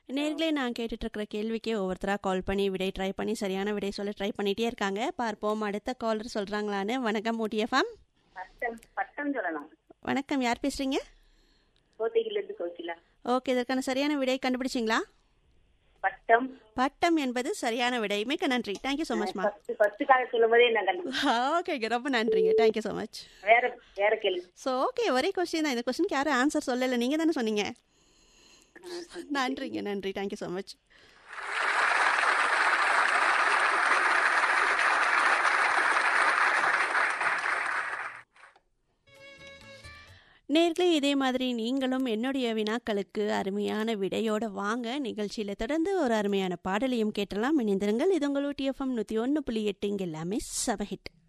நேர்களே நான் கேட்டுட்டு இருக்கிற கேள்விக்கே ஒவ்வொருத்தராக கால் பண்ணி விடை ட்ரை பண்ணி சரியான விடை சொல்ல ட்ரை பண்ணிட்டே இருக்காங்க பார்ப்போம் அடுத்த காலர் சொல்றாங்களான்னு வணக்கம் ஊட்டிஎஃப்எம் பட்டம் பட்டம் சொல்லணும் வணக்கம் யார் பேசுறீங்க கோத்தகில இருந்து கோகிலா ஓகே இதற்கான சரியான விடை கண்டுபிடிச்சிங்களா பட்டம் பட்டம் என்பது சரியான விடை மிக்க நன்றி தேங்க்யூ ஸோ மச் மா ஃபர்ஸ்ட் ஃபர்ஸ்ட் கால சொல்லும் போதே நான் கண்டு ஓகேங்க ரொம்ப நன்றிங்க தேங்க்யூ ஸோ மச் வேற வேற கேள்வி ஸோ ஓகே ஒரே கொஸ்டின் தான் இந்த கொஸ்டினுக்கு யாரும் ஆன்சர் சொல்லலை நீங்கள் தானே சொன்னீங்க நன்றிங்க நன்றி தேங்க்யூ ஸோ மச் நேர்களே இதே மாதிரி நீங்களும் என்னுடைய வினாக்களுக்கு அருமையான விடையோட வாங்க நிகழ்ச்சியில் தொடர்ந்து ஒரு அருமையான பாடலையும் கேட்டலாம் இணைந்திருங்கள் இது உங்கள் டிஎஃப்எம் நூற்றி ஒன்று புள்ளி எட்டு இங்கே எல்லாமே சபஹிட்